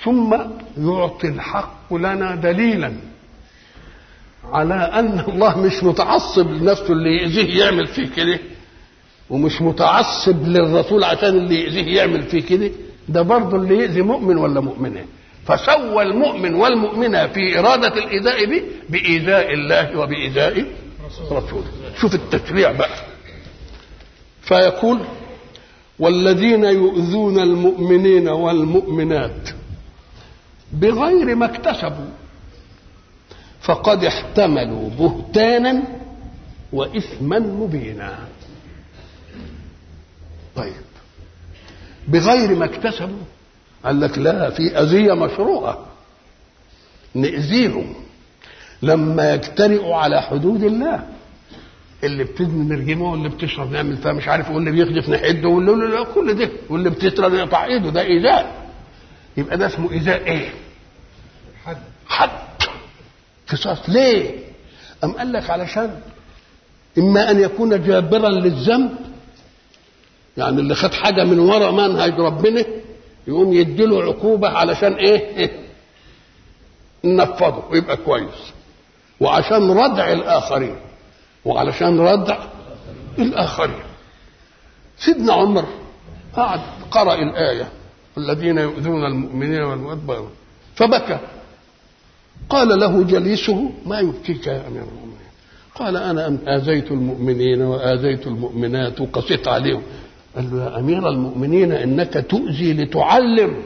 ثم يعطي الحق لنا دليلا على ان الله مش متعصب لنفسه اللي يأذيه يعمل فيه كده ومش متعصب للرسول عشان اللي يأذيه يعمل فيه كده ده برضه اللي يأذي مؤمن ولا مؤمنة فسوى المؤمن والمؤمنة في إرادة الإيذاء به بإيذاء الله وبإيذاء رسوله شوف التشريع بقى فيقول والذين يؤذون المؤمنين والمؤمنات بغير ما اكتسبوا فقد احتملوا بهتانا واثما مبينا طيب بغير ما اكتسبوا قال لك لا في اذيه مشروعه ناذيهم لما يجترئوا على حدود الله اللي بتزني نرجمه واللي بتشرب نعمل فيها مش عارف واللي بيخدف نحده واللي كل ده واللي بتسرق نقطع ايده ده ايذاء يبقى ده اسمه ايذاء ايه؟ حد حد قصاص ليه؟ أم قال لك علشان إما أن يكون جابرا للذنب يعني اللي خد حاجة من وراء منهج ربنا يقوم يديله عقوبة علشان إيه؟ ننفضه ويبقى كويس وعشان ردع الآخرين وعلشان ردع الآخرين سيدنا عمر قعد قرأ الآية الذين يؤذون المؤمنين والمؤمنين فبكى قال له جليسه ما يبكيك يا امير المؤمنين قال انا اذيت المؤمنين واذيت المؤمنات وقسيت عليهم قال له يا امير المؤمنين انك تؤذي لتعلم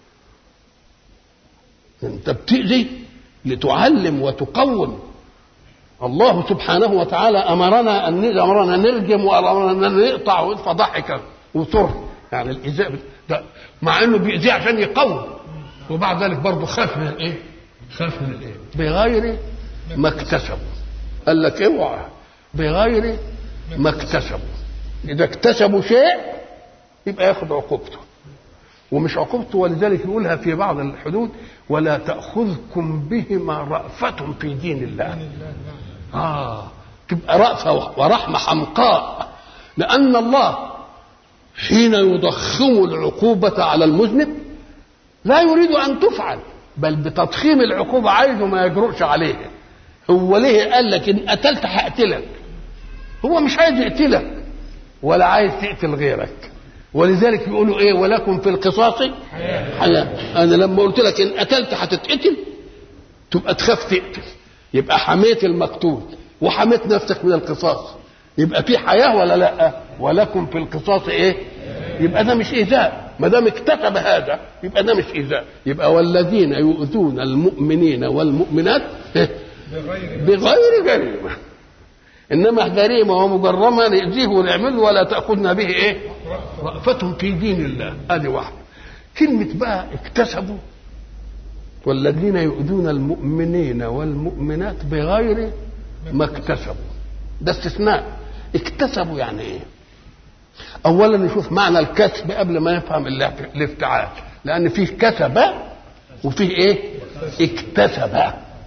انت بتؤذي لتعلم وتقوم الله سبحانه وتعالى امرنا ان امرنا نرجم وامرنا ان نقطع فضحك وصر يعني الايذاء ده مع انه بيأذيه عشان يقوم وبعد ذلك برضه خاف من الايه؟ خاف من الايه؟ بغير ما اكتسبوا قال لك اوعى بغير ما اكتسبوا اذا اكتسبوا شيء يبقى ياخد عقوبته ومش عقوبته ولذلك يقولها في بعض الحدود ولا تأخذكم بهما رأفة في دين الله آه تبقى رأفة ورحمة حمقاء لأن الله حين يضخم العقوبة على المذنب لا يريد أن تفعل بل بتضخيم العقوبة عايزه ما يجرؤش عليها هو ليه قال لك إن قتلت هقتلك هو مش عايز يقتلك ولا عايز تقتل غيرك ولذلك يقولوا ايه ولكم في القصاص حياة انا لما قلت لك ان قتلت هتتقتل تبقى تخاف تقتل يبقى حميت المقتول وحميت نفسك من القصاص يبقى في حياة ولا لا ولكم في القصاص ايه يبقى ده مش ايذاء ما دام اكتسب هذا يبقى ده مش ايذاء يبقى والذين يؤذون المؤمنين والمؤمنات بغير بغير جريمه انما جريمه ومجرمه نأذيه ونعمله ولا تاخذنا به ايه؟ رأفة في دين الله ادي واحده كلمه بقى اكتسبوا والذين يؤذون المؤمنين والمؤمنات بغير ما اكتسبوا ده استثناء اكتسبوا يعني ايه؟ اولا نشوف معنى الكسب قبل ما نفهم الاف- الافتعال لان فيه كسب وفيه ايه؟ اكتسب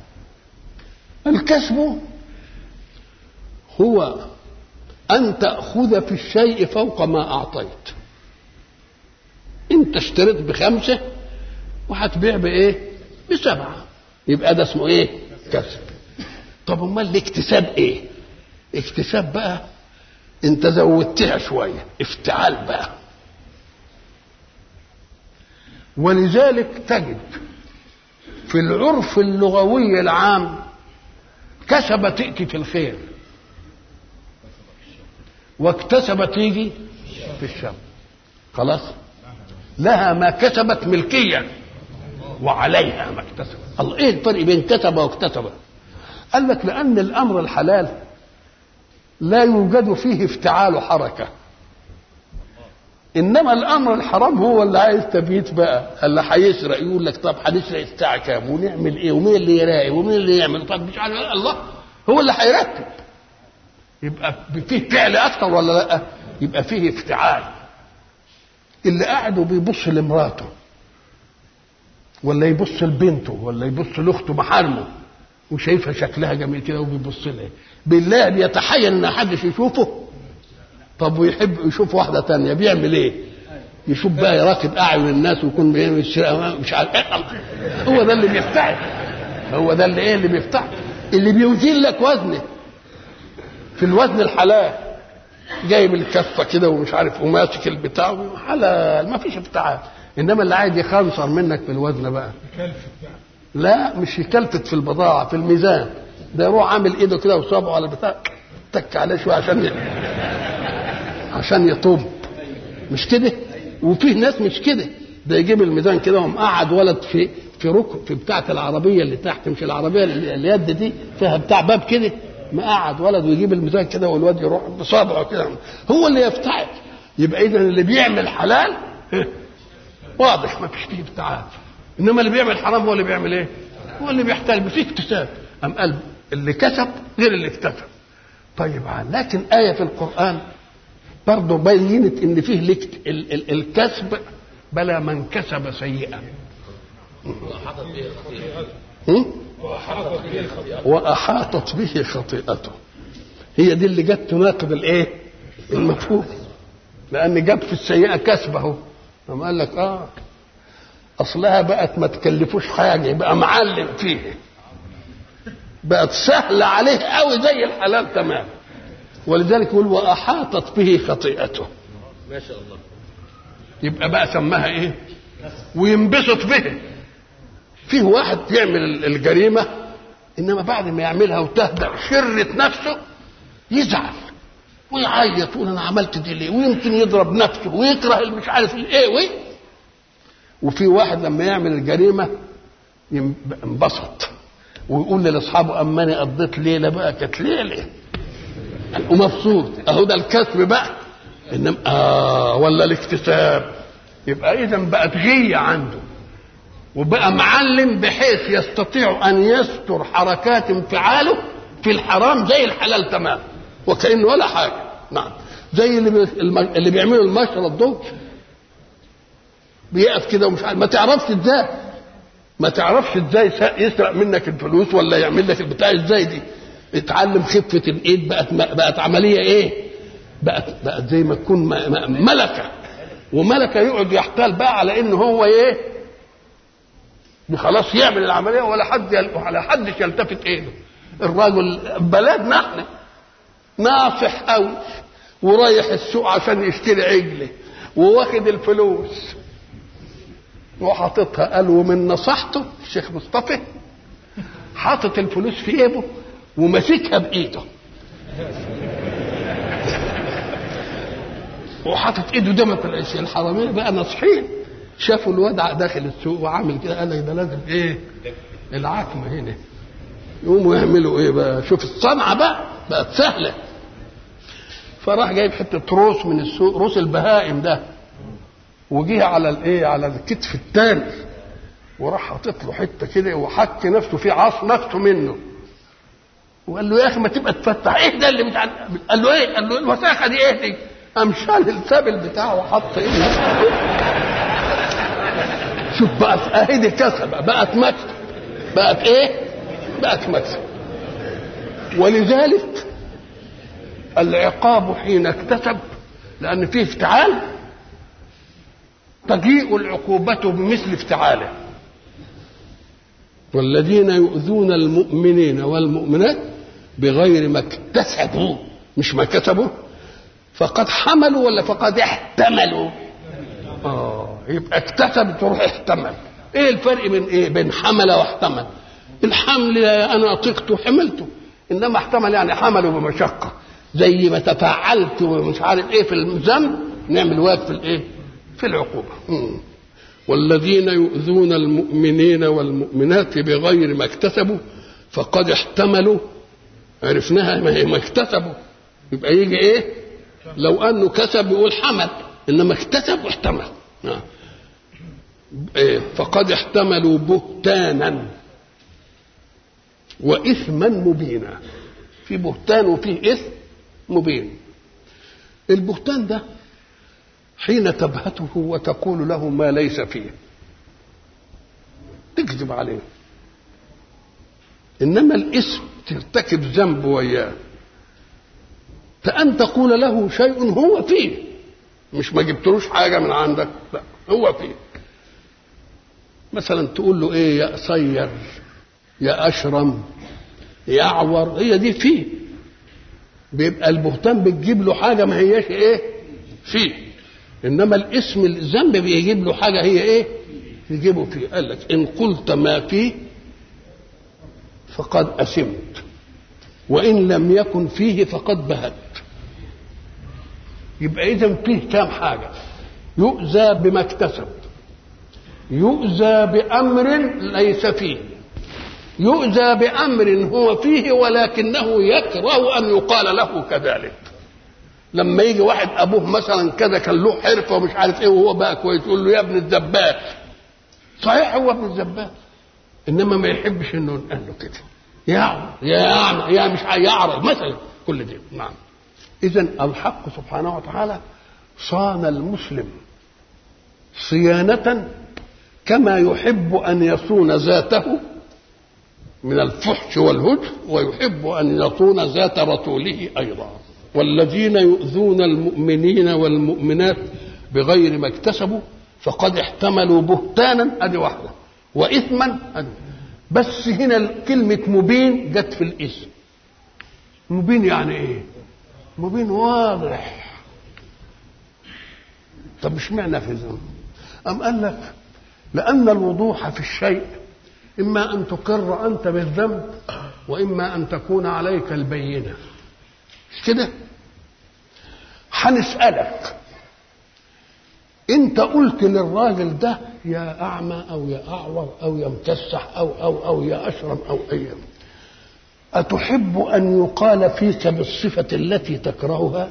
الكسب هو أن تأخذ في الشيء فوق ما أعطيت أنت اشتريت بخمسة وهتبيع بإيه؟ بسبعة يبقى ده اسمه إيه؟ كسب طب أمال الاكتساب إيه؟ اكتساب بقى أنت زودتها شوية افتعال بقى ولذلك تجد في العرف اللغوي العام كسب تأتي في الخير واكتسب تيجي في الشر خلاص لها ما كسبت ملكيا وعليها ما اكتسبت الله ايه الفرق بين كسب واكتسب قال لك لان الامر الحلال لا يوجد فيه افتعال حركه انما الامر الحرام هو اللي عايز تبييت بقى اللي هيسرق يقول لك طب هنسرق الساعه كام ونعمل ايه ومين اللي يراقب ومين اللي يعمل طب مش عارف إيه. الله هو اللي هيرتب يبقى فيه فعل اكثر ولا لا يبقى فيه افتعال اللي قاعد وبيبص لمراته ولا يبص لبنته ولا يبص لاخته محارمه وشايفها شكلها جميل كده وبيبص لها بالله بيتحين ان حدش يشوفه طب ويحب يشوف واحده تانية بيعمل ايه يشوف بقى يراقب اعين الناس ويكون بيشتري مش عارف إيه هو ده اللي بيفتعل هو ده اللي ايه اللي بيفتعل اللي بيوزن لك وزنه في الوزن الحلال جايب الكفه كده ومش عارف وماسك البتاع حلال ما فيش افتعال انما اللي عايز يخنصر منك في الوزن بقى كلفت بقى لا مش يكلفت في البضاعه في الميزان ده يروح عامل ايده كده وصابعه على البتاع تك عليه شويه عشان ي... عشان يطب مش كده وفيه ناس مش كده ده يجيب الميزان كده ومقعد ولد في في ركن في بتاعه العربيه اللي تحت مش العربيه اللي اليد دي فيها بتاع باب كده مقعد ولد ويجيب الميزان كده والواد يروح بصابعه كده هو اللي يفتعل يبقى اذا اللي بيعمل حلال واضح ما فيش فيه ابتعاد انما اللي بيعمل حرام هو اللي بيعمل ايه؟ هو اللي بيحتال فيه اكتساب ام قال اللي كسب غير اللي اكتسب طيب لكن آية في القرآن برضه بينت إن فيه الاكت- ال- ال- الكسب بلا من كسب سيئا هم؟ وأحاطت به خطيئته هي دي اللي جت تناقض الايه؟ المفهوم لأن جاب في السيئة كسبه قام قال لك اه أصلها بقت ما تكلفوش حاجة يبقى معلم فيه بقت سهلة عليه قوي زي الحلال تمام ولذلك يقول وأحاطت به خطيئته ما شاء الله يبقى بقى سماها ايه وينبسط به فيه واحد يعمل الجريمة إنما بعد ما يعملها وتهدأ شرة نفسه يزعل ويعيط يقول أنا عملت دي ليه ويمكن يضرب نفسه ويكره اللي مش عارف الايه وإيه وفي واحد لما يعمل الجريمة ينبسط ويقول لاصحابه اما انا قضيت ليله بقى كانت ليله ومبسوط اهو ده الكسب بقى انما اه ولا الاكتساب يبقى اذا بقت غيه عنده وبقى معلم بحيث يستطيع ان يستر حركات انفعاله في الحرام زي الحلال تمام وكانه ولا حاجه نعم زي اللي بي... الم- اللي بيعملوا المشرط دول بيقف كده ومش عارف ما تعرفش ازاي ما تعرفش ازاي س- يسرق منك الفلوس ولا يعمل لك البتاع ازاي دي اتعلم خفه الايد بقت بقت عمليه ايه بقت بقت زي ما تكون م- م- ملكه وملكه يقعد يحتال بقى على ان هو ايه خلاص يعمل العمليه ولا حد يل... ولا حدش يلتفت ايده الراجل بلدنا احنا ناصح قوي ورايح السوق عشان يشتري عجله وواخد الفلوس وحاططها قال ومن نصحته الشيخ مصطفى حاطط الفلوس في جيبه وماسكها بايده وحاطط ايده دمت العيش الحراميه بقى ناصحين شافوا الواد داخل السوق وعامل كده قال لك ده لازم ايه العتمه هنا يقوموا يعملوا ايه بقى شوف الصنعه بقى بقت سهله فراح جايب حته روس من السوق روس البهائم ده وجه على الايه على الكتف الثاني وراح حاطط له حته كده وحك نفسه في عص نفسه منه وقال له يا اخي ما تبقى تفتح ايه ده اللي بتاع قال له ايه قال له الوساخه دي ايه دي قام شال السبل بتاعه وحط ايه شوف بقى اهي دي كسب بقت مكسب بقت ايه بقت مكسب ولذلك العقاب حين اكتسب لان فيه افتعال تجيء العقوبة بمثل افتعاله والذين يؤذون المؤمنين والمؤمنات بغير ما اكتسبوا مش ما كسبوا فقد حملوا ولا فقد احتملوا اه يبقى اكتسب تروح احتمل ايه الفرق بين ايه بين حمل واحتمل الحمل انا طقت وحملته انما احتمل يعني حمله بمشقه زي ما تفاعلت ومش عارف ايه في الذنب نعمل واجب في الايه في العقوبه مم. والذين يؤذون المؤمنين والمؤمنات بغير ما اكتسبوا فقد احتملوا عرفناها ما هي ما اكتسبوا يبقى يجي ايه لو انه كسب يقول حمل انما اكتسب واحتمل آه. إيه فقد احتملوا بهتانا واثما مبينا في بهتان وفيه اثم مبين البهتان ده حين تبهته وتقول له ما ليس فيه تكذب عليه انما الاسم ترتكب ذنب وياه فان تقول له شيء هو فيه مش ما جبتلوش حاجه من عندك لا هو فيه مثلا تقول له ايه يا قصير يا اشرم يا اعور هي دي فيه بيبقى البهتان بتجيب له حاجه ما هياش ايه فيه انما الاسم الذنب بيجيب له حاجه هي ايه يجيبه فيه قال لك ان قلت ما فيه فقد اثمت وان لم يكن فيه فقد بهت يبقى اذا فيه كام حاجه يؤذى بما اكتسب يؤذى بامر ليس فيه يؤذى بامر هو فيه ولكنه يكره ان يقال له كذلك لما يجي واحد ابوه مثلا كذا كان له حرفه ومش عارف ايه وهو بقى كويس يقول له يا ابن الدباس صحيح هو ابن الدباس انما ما يحبش انه ينقال له كده يا يا يا مش يعرض مثلا كل دي نعم اذا الحق سبحانه وتعالى صان المسلم صيانه كما يحب ان يصون ذاته من الفحش والهجر ويحب ان يصون ذات رسوله ايضا والذين يؤذون المؤمنين والمؤمنات بغير ما اكتسبوا فقد احتملوا بهتانا ادي واحده واثما أدي بس هنا كلمه مبين جت في الاسم مبين يعني ايه مبين واضح طب اشمعنى في ذنب ام قال لك لان الوضوح في الشيء اما ان تقر انت بالذنب واما ان تكون عليك البينه مش كده هنسالك انت قلت للراجل ده يا اعمى او يا اعور او يا مكسح او او او يا اشرم او اي اتحب ان يقال فيك بالصفه التي تكرهها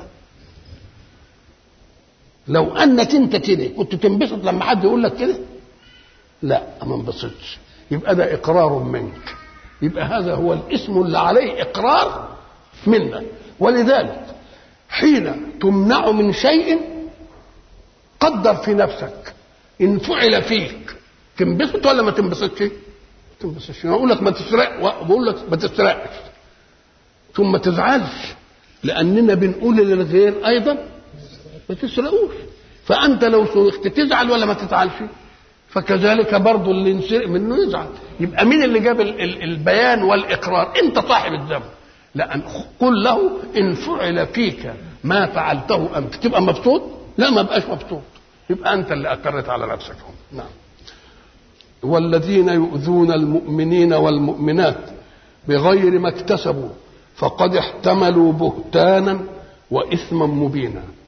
لو انك انت كده كنت تنبسط لما حد يقول لك كده لا ما انبسطش يبقى ده اقرار منك يبقى هذا هو الاسم اللي عليه اقرار منك ولذلك حين تمنع من شيء قدر في نفسك ان فعل فيك تنبسط ولا ما تنبسطش؟ تنبسطش اقول لك ما تسرق بقول لك ما تسرقش ثم تزعلش لاننا بنقول للغير ايضا ما تسرقوش فانت لو سرقت تزعل ولا ما تزعلش؟ فكذلك برضه اللي ينسرق منه يزعل يبقى مين اللي جاب البيان والاقرار انت صاحب الذنب لأن قل له إن فعل فيك ما فعلته أنت تبقى مبسوط لا ما بقاش مبسوط يبقى أنت اللي أقرت على نفسك نعم والذين يؤذون المؤمنين والمؤمنات بغير ما اكتسبوا فقد احتملوا بهتانا وإثما مبينا